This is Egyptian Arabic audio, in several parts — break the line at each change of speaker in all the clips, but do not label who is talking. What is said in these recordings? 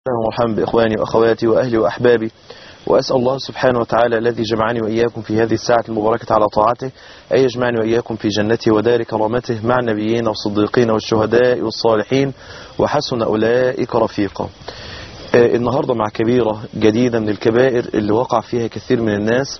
مرحبا بإخواني وأخواتي وأهلي وأحبابي وأسأل الله سبحانه وتعالى الذي جمعني وإياكم في هذه الساعة المباركة على طاعته أن يجمعني وإياكم في جنته ودار كرامته مع النبيين والصديقين والشهداء والصالحين وحسن أولئك رفيقا آه، النهاردة مع كبيرة جديدة من الكبائر اللي وقع فيها كثير من الناس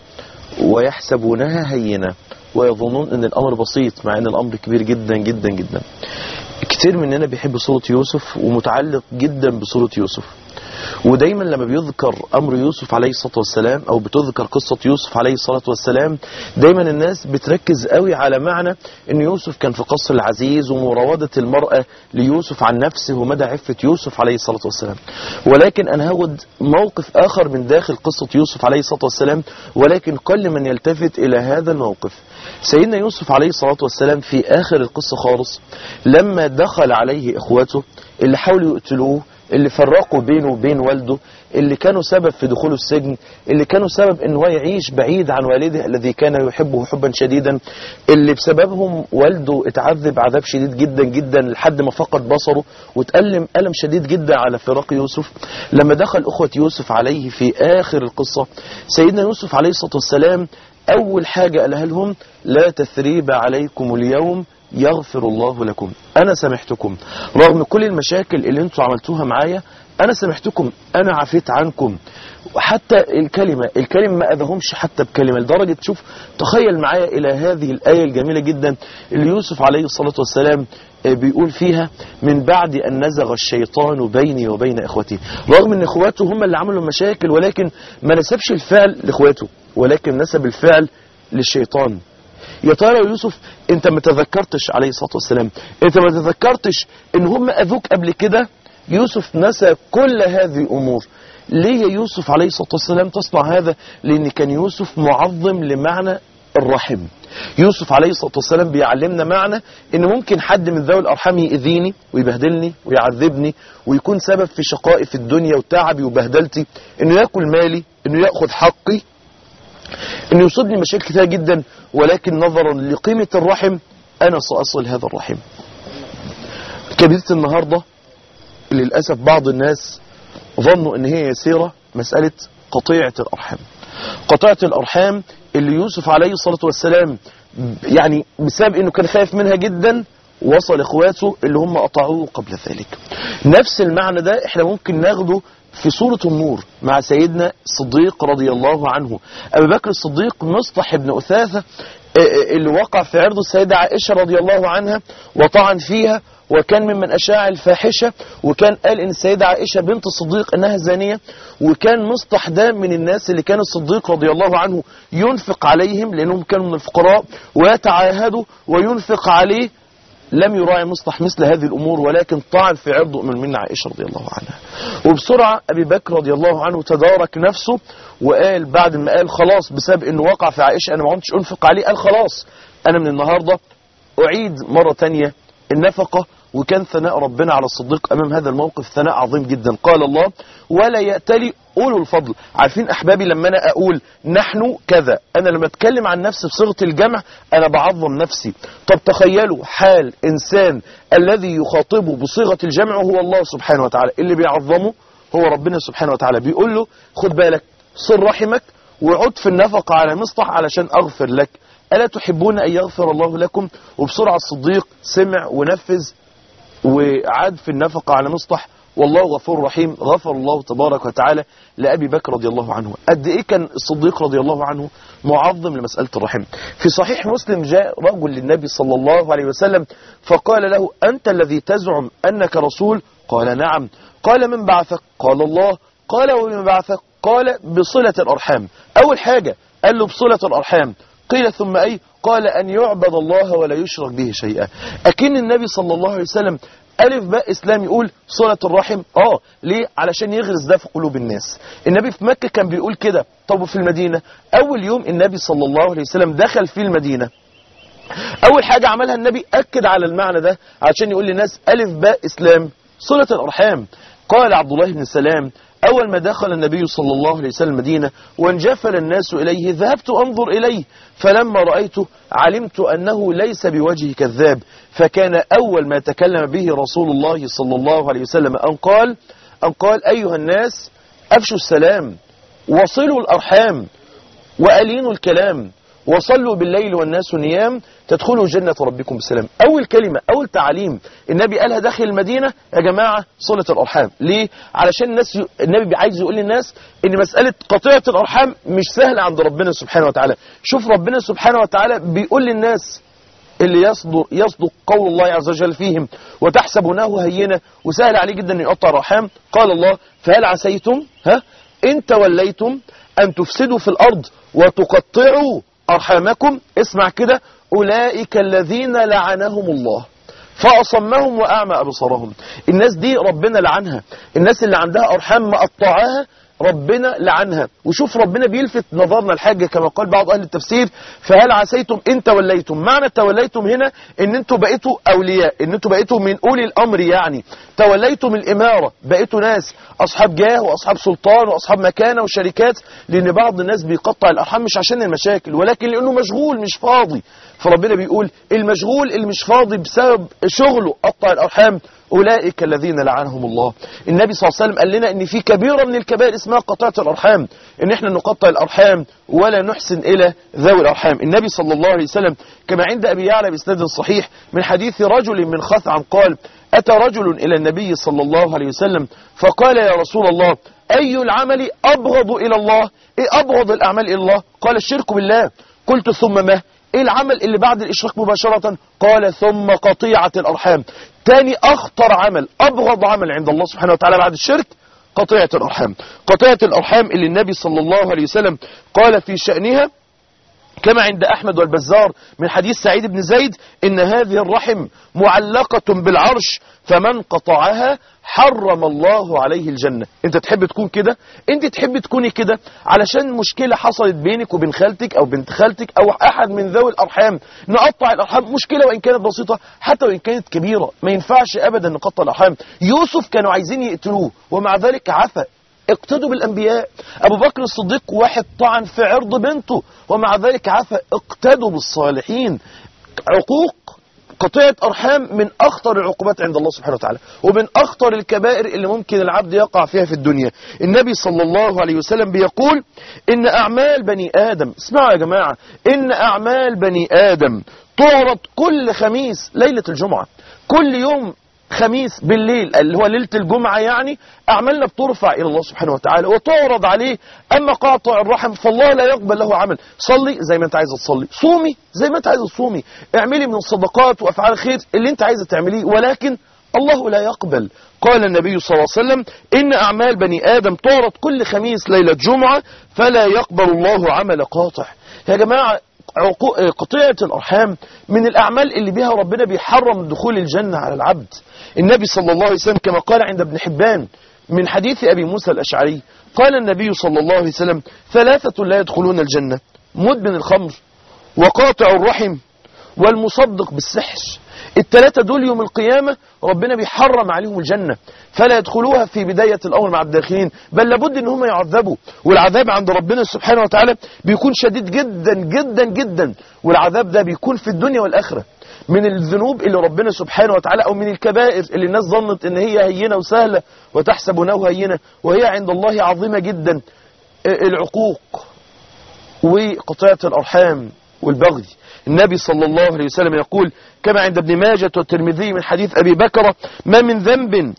ويحسبونها هينة ويظنون أن الأمر بسيط مع أن الأمر كبير جدا جدا جدا كتير مننا بيحب صورة يوسف ومتعلق جدا بصورة يوسف ودايما لما بيذكر أمر يوسف عليه الصلاة والسلام أو بتذكر قصة يوسف عليه الصلاة والسلام دايما الناس بتركز قوي على معنى أن يوسف كان في قصر العزيز ومراودة المرأة ليوسف عن نفسه ومدى عفة يوسف عليه الصلاة والسلام ولكن أنا هاخد موقف آخر من داخل قصة يوسف عليه الصلاة والسلام ولكن قل من يلتفت إلى هذا الموقف سيدنا يوسف عليه الصلاة والسلام في آخر القصة خالص لما دخل عليه إخواته اللي حاولوا يقتلوه اللي فرقوا بينه وبين والده اللي كانوا سبب في دخوله السجن اللي كانوا سبب ان هو يعيش بعيد عن والده الذي كان يحبه حبا شديدا اللي بسببهم والده اتعذب عذاب شديد جدا جدا لحد ما فقد بصره وتألم ألم شديد جدا على فراق يوسف لما دخل أخوة يوسف عليه في آخر القصة سيدنا يوسف عليه الصلاة والسلام أول حاجة قالها لهم لا تثريب عليكم اليوم يغفر الله لكم أنا سامحتكم رغم كل المشاكل اللي انتوا عملتوها معايا أنا سامحتكم أنا عفيت عنكم حتى الكلمة الكلمة ما أذهمش حتى بكلمة لدرجة شوف تخيل معايا إلى هذه الآية الجميلة جدا اللي يوسف عليه الصلاة والسلام بيقول فيها من بعد أن نزغ الشيطان بيني وبين إخوتي رغم أن إخواته هم اللي عملوا المشاكل ولكن ما نسبش الفعل لإخواته ولكن نسب الفعل للشيطان يا ترى يا يوسف انت ما تذكرتش عليه الصلاة والسلام انت ما تذكرتش ان هم اذوك قبل كده يوسف نسى كل هذه الامور ليه يا يوسف عليه الصلاة والسلام تصنع هذا لان كان يوسف معظم لمعنى الرحم يوسف عليه الصلاة والسلام بيعلمنا معنى ان ممكن حد من ذوي الارحام يأذيني ويبهدلني ويعذبني ويكون سبب في شقائي في الدنيا وتعبي وبهدلتي انه ياكل مالي انه ياخذ حقي انه يصيبني مشاكل كثيرة جدا ولكن نظرا لقيمة الرحم انا سأصل هذا الرحم كبيرة النهاردة للأسف بعض الناس ظنوا ان هي يسيرة مسألة قطيعة الأرحام قطيعة الأرحام اللي يوسف عليه الصلاة والسلام يعني بسبب انه كان خايف منها جدا وصل اخواته اللي هم قطعوه قبل ذلك نفس المعنى ده احنا ممكن ناخده في سورة النور مع سيدنا الصديق رضي الله عنه أبي بكر الصديق مصطح بن أثاثة اللي وقع في عرض السيدة عائشة رضي الله عنها وطعن فيها وكان ممن أشاع الفاحشة وكان قال إن السيدة عائشة بنت الصديق أنها زانية وكان مصطح ده من الناس اللي كان الصديق رضي الله عنه ينفق عليهم لأنهم كانوا من الفقراء ويتعاهدوا وينفق عليه لم يراعي مصلح مثل هذه الأمور ولكن طعن في عرض من من عائشة رضي الله عنها وبسرعة أبي بكر رضي الله عنه تدارك نفسه وقال بعد ما قال خلاص بسبب أنه وقع في عائشة أنا ما عدتش أنفق عليه قال خلاص أنا من النهاردة أعيد مرة تانية النفقة وكان ثناء ربنا على الصديق أمام هذا الموقف ثناء عظيم جدا قال الله ولا يأتلي أولو الفضل عارفين أحبابي لما أنا أقول نحن كذا أنا لما أتكلم عن نفسي بصيغة الجمع أنا بعظم نفسي طب تخيلوا حال إنسان الذي يخاطبه بصيغة الجمع هو الله سبحانه وتعالى اللي بيعظمه هو ربنا سبحانه وتعالى بيقول له خد بالك صل رحمك وعد في النفقة على مصطح علشان أغفر لك ألا تحبون أن يغفر الله لكم وبسرعة الصديق سمع ونفذ وعاد في النفقة على مصطح والله غفور رحيم غفر الله تبارك وتعالى لأبي بكر رضي الله عنه قد إيه كان الصديق رضي الله عنه معظم لمسألة الرحم في صحيح مسلم جاء رجل للنبي صلى الله عليه وسلم فقال له أنت الذي تزعم أنك رسول قال نعم قال من بعثك قال الله قال ومن بعثك قال بصلة الأرحام أول حاجة قال له بصلة الأرحام قيل ثم أي قال أن يعبد الله ولا يشرك به شيئا أكن النبي صلى الله عليه وسلم ألف باء إسلام يقول صلة الرحم آه ليه علشان يغرس ده في قلوب الناس النبي في مكة كان بيقول كده طب في المدينة أول يوم النبي صلى الله عليه وسلم دخل في المدينة أول حاجة عملها النبي أكد على المعنى ده علشان يقول للناس ألف باء إسلام صلة الأرحام قال عبد الله بن سلام أول ما دخل النبي صلى الله عليه وسلم المدينة وانجفل الناس إليه ذهبت أنظر إليه فلما رأيته علمت أنه ليس بوجه كذاب فكان أول ما تكلم به رسول الله صلى الله عليه وسلم أن قال أن قال أيها الناس أفشوا السلام وصلوا الأرحام وألينوا الكلام وصلوا بالليل والناس نيام تدخلوا جنة ربكم بسلام أول كلمة أول تعليم النبي قالها داخل المدينة يا جماعة صلة الأرحام ليه؟ علشان الناس ي... النبي عايز يقول للناس إن مسألة قطيعة الأرحام مش سهلة عند ربنا سبحانه وتعالى شوف ربنا سبحانه وتعالى بيقول للناس اللي يصدق, يصدق قول الله عز وجل فيهم وتحسبونه هينة وسهل عليه جدا أن يقطع الرحام قال الله فهل عسيتم ها إن توليتم أن تفسدوا في الأرض وتقطعوا أرحامكم اسمع كده أولئك الذين لعنهم الله فأصمهم وأعمى أبصارهم الناس دي ربنا لعنها الناس اللي عندها أرحام مقطعاها ربنا لعنها وشوف ربنا بيلفت نظرنا الحاجة كما قال بعض أهل التفسير فهل عسيتم إن توليتم معنى توليتم هنا إن أنتوا بقيتوا أولياء إن أنتوا بقيتوا من أولي الأمر يعني توليتم الإمارة بقيتوا ناس أصحاب جاه وأصحاب سلطان وأصحاب مكانة وشركات لأن بعض الناس بيقطع الأرحام مش عشان المشاكل ولكن لأنه مشغول مش فاضي فربنا بيقول المشغول اللي مش فاضي بسبب شغله قطع الأرحام أولئك الذين لعنهم الله النبي صلى الله عليه وسلم قال لنا ان في كبيرة من الكبائر اسمها قطاعة الأرحام ان احنا نقطع الأرحام ولا نحسن إلى ذوي الأرحام النبي صلى الله عليه وسلم كما عند أبي يعلى بإسناد صحيح من حديث رجل من خثعم قال أتى رجل إلى النبي صلى الله عليه وسلم فقال يا رسول الله أي العمل أبغض إلى الله إيه أبغض الأعمال إلى الله قال الشرك بالله قلت ثم ما ايه العمل اللي بعد الاشراك مباشرة قال ثم قطيعة الارحام تاني اخطر عمل ابغض عمل عند الله سبحانه وتعالى بعد الشرك قطيعة الارحام قطيعة الارحام اللي النبي صلى الله عليه وسلم قال في شأنها كما عند أحمد والبزار من حديث سعيد بن زيد إن هذه الرحم معلقة بالعرش فمن قطعها حرم الله عليه الجنة انت تحب تكون كده انت تحب تكوني كده علشان مشكلة حصلت بينك وبين خالتك او بنت خالتك او احد من ذوي الارحام نقطع الارحام مشكلة وان كانت بسيطة حتى وان كانت كبيرة ما ينفعش ابدا نقطع الارحام يوسف كانوا عايزين يقتلوه ومع ذلك عفى اقتدوا بالأنبياء أبو بكر الصديق واحد طعن في عرض بنته ومع ذلك عفى اقتدوا بالصالحين عقوق قطيعة أرحام من أخطر العقوبات عند الله سبحانه وتعالى ومن أخطر الكبائر اللي ممكن العبد يقع فيها في الدنيا النبي صلى الله عليه وسلم بيقول إن أعمال بني آدم اسمعوا يا جماعة إن أعمال بني آدم تعرض كل خميس ليلة الجمعة كل يوم خميس بالليل اللي هو ليلة الجمعة يعني أعمالنا بترفع إلى الله سبحانه وتعالى وتعرض عليه أما قاطع الرحم فالله لا يقبل له عمل صلي زي ما أنت عايزة تصلي صومي زي ما أنت عايزة تصومي اعملي من الصدقات وأفعال الخير اللي أنت عايزة تعمليه ولكن الله لا يقبل قال النبي صلى الله عليه وسلم إن أعمال بني آدم تعرض كل خميس ليلة جمعة فلا يقبل الله عمل قاطع يا جماعة قطيعة الأرحام من الأعمال اللي بها ربنا بيحرم دخول الجنة على العبد النبي صلى الله عليه وسلم كما قال عند ابن حبان من حديث أبي موسى الأشعري قال النبي صلى الله عليه وسلم ثلاثة لا يدخلون الجنة مدمن الخمر وقاطع الرحم والمصدق بالسحر الثلاثة دول يوم القيامة ربنا بيحرم عليهم الجنة فلا يدخلوها في بداية الأمر مع الداخلين بل لابد ان هم يعذبوا والعذاب عند ربنا سبحانه وتعالى بيكون شديد جدا جدا جدا والعذاب ده بيكون في الدنيا والآخرة من الذنوب اللي ربنا سبحانه وتعالى أو من الكبائر اللي الناس ظنت ان هي هينة وسهلة وتحسبونه هينة وهي عند الله عظيمة جدا العقوق وقطيعة الأرحام والبغي النبي صلى الله عليه وسلم يقول كما عند ابن ماجة والترمذي من حديث أبي بكر ما من ذنب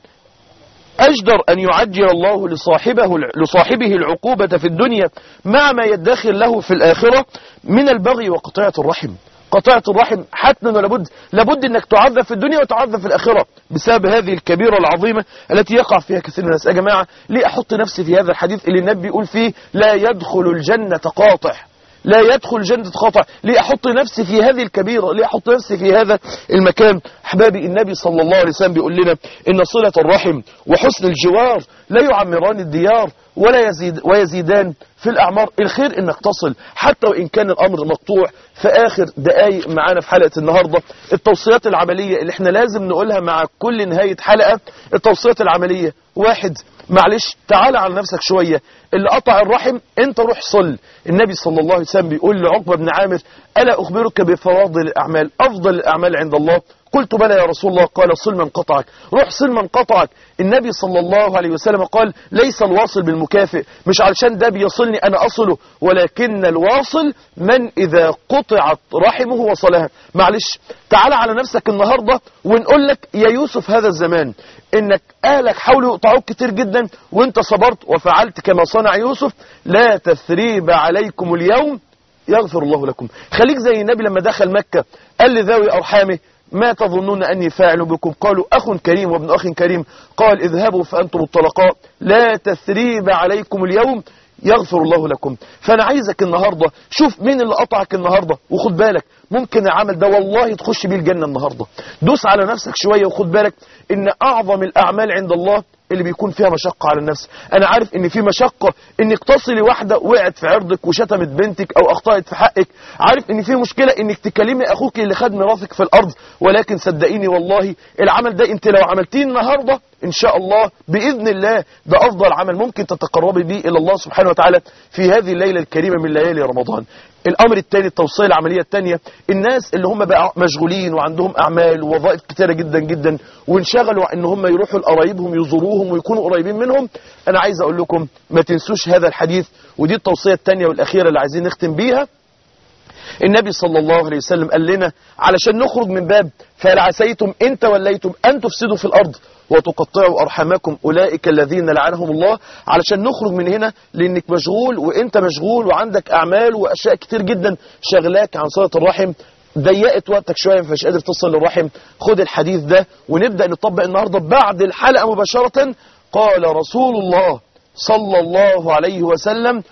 أجدر أن يعجل الله لصاحبه, لصاحبه العقوبة في الدنيا مع ما يدخر له في الآخرة من البغي وقطيعة الرحم قطيعة الرحم حتما ولابد لابد انك تعذب في الدنيا وتعذب في الآخرة بسبب هذه الكبيرة العظيمة التي يقع فيها كثير من الناس يا جماعة ليه أحط نفسي في هذا الحديث اللي النبي يقول فيه لا يدخل الجنة قاطع لا يدخل جنة خطأ ليه أحط نفسي في هذه الكبيرة ليه أحط نفسي في هذا المكان أحبابي النبي صلى الله عليه وسلم بيقول لنا إن صلة الرحم وحسن الجوار لا يعمران الديار ولا يزيد ويزيدان في الأعمار الخير إنك تصل حتى وإن كان الأمر مقطوع في آخر دقايق معانا في حلقة النهاردة التوصيات العملية اللي احنا لازم نقولها مع كل نهاية حلقة التوصيات العملية واحد معلش تعال على نفسك شوية اللي قطع الرحم انت روح صل النبي صلى الله عليه وسلم بيقول لعقبة بن عامر ألا أخبرك بفواضل الأعمال أفضل الأعمال عند الله قلت بلى يا رسول الله قال صل من قطعك روح صل من قطعك النبي صلى الله عليه وسلم قال ليس الواصل بالمكافئ مش علشان ده بيصلني أنا أصله ولكن الواصل من إذا قطعت رحمه وصلها معلش تعال على نفسك النهاردة ونقول لك يا يوسف هذا الزمان انك اهلك حاولوا يقطعوك كتير جدا وانت صبرت وفعلت كما صنع يوسف لا تثريب عليكم اليوم يغفر الله لكم خليك زي النبي لما دخل مكة قال لذوي أرحامه ما تظنون أني فاعل بكم قالوا أخ كريم وابن أخ كريم قال اذهبوا فأنتم الطلقاء لا تثريب عليكم اليوم يغفر الله لكم فأنا عايزك النهاردة شوف مين اللي قطعك النهاردة وخد بالك ممكن العمل ده والله تخش بيه الجنة النهاردة دوس على نفسك شوية وخد بالك ان أعظم الأعمال عند الله اللي بيكون فيها مشقة على النفس أنا عارف إن في مشقة إنك تصلي واحدة وقعت في عرضك وشتمت بنتك أو أخطأت في حقك عارف إن في مشكلة إنك تكلمي أخوك اللي خد ميراثك في الأرض ولكن صدقيني والله العمل ده أنت لو عملتيه النهاردة إن شاء الله بإذن الله ده أفضل عمل ممكن تتقربي به إلى الله سبحانه وتعالى في هذه الليلة الكريمة من ليالي رمضان الامر الثاني التوصيل العمليه الثانيه الناس اللي هم بقى مشغولين وعندهم اعمال ووظائف كتيره جدا جدا وانشغلوا ان هم يروحوا لقرايبهم يزوروهم ويكونوا قريبين منهم انا عايز اقول لكم ما تنسوش هذا الحديث ودي التوصيه الثانيه والاخيره اللي عايزين نختم بيها النبي صلى الله عليه وسلم قال لنا علشان نخرج من باب فهل عسيتم ان توليتم ان تفسدوا في الارض وتقطعوا أرحامكم أولئك الذين لعنهم الله علشان نخرج من هنا لأنك مشغول وإنت مشغول وعندك أعمال وأشياء كتير جدا شغلاك عن صلة الرحم ضيقت وقتك شوية مش قادر تصل للرحم خد الحديث ده ونبدأ نطبق النهاردة بعد الحلقة مباشرة قال رسول الله صلى الله عليه وسلم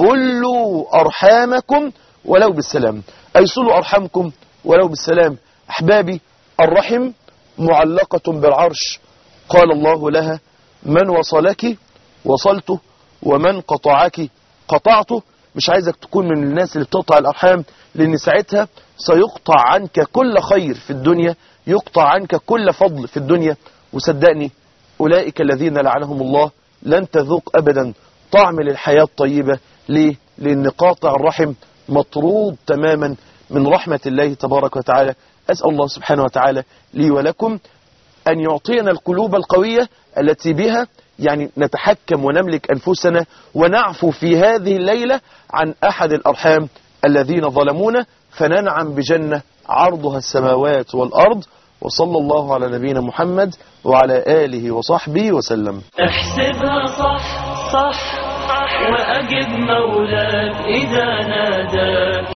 بلوا أرحامكم ولو بالسلام أي صلوا أرحامكم ولو بالسلام أحبابي الرحم معلقة بالعرش قال الله لها من وصلك وصلته ومن قطعك قطعته مش عايزك تكون من الناس اللي بتقطع الأرحام لأن ساعتها سيقطع عنك كل خير في الدنيا يقطع عنك كل فضل في الدنيا وصدقني أولئك الذين لعنهم الله لن تذوق أبدا طعم للحياة الطيبة ليه؟ لأن قاطع الرحم مطرود تماما من رحمة الله تبارك وتعالى أسأل الله سبحانه وتعالى لي ولكم أن يعطينا القلوب القوية التي بها يعني نتحكم ونملك أنفسنا ونعفو في هذه الليلة عن أحد الأرحام الذين ظلمونا فننعم بجنة عرضها السماوات والأرض وصلى الله على نبينا محمد وعلى آله وصحبه وسلم
احسبها صح صح وأجب مولاك إذا ناداك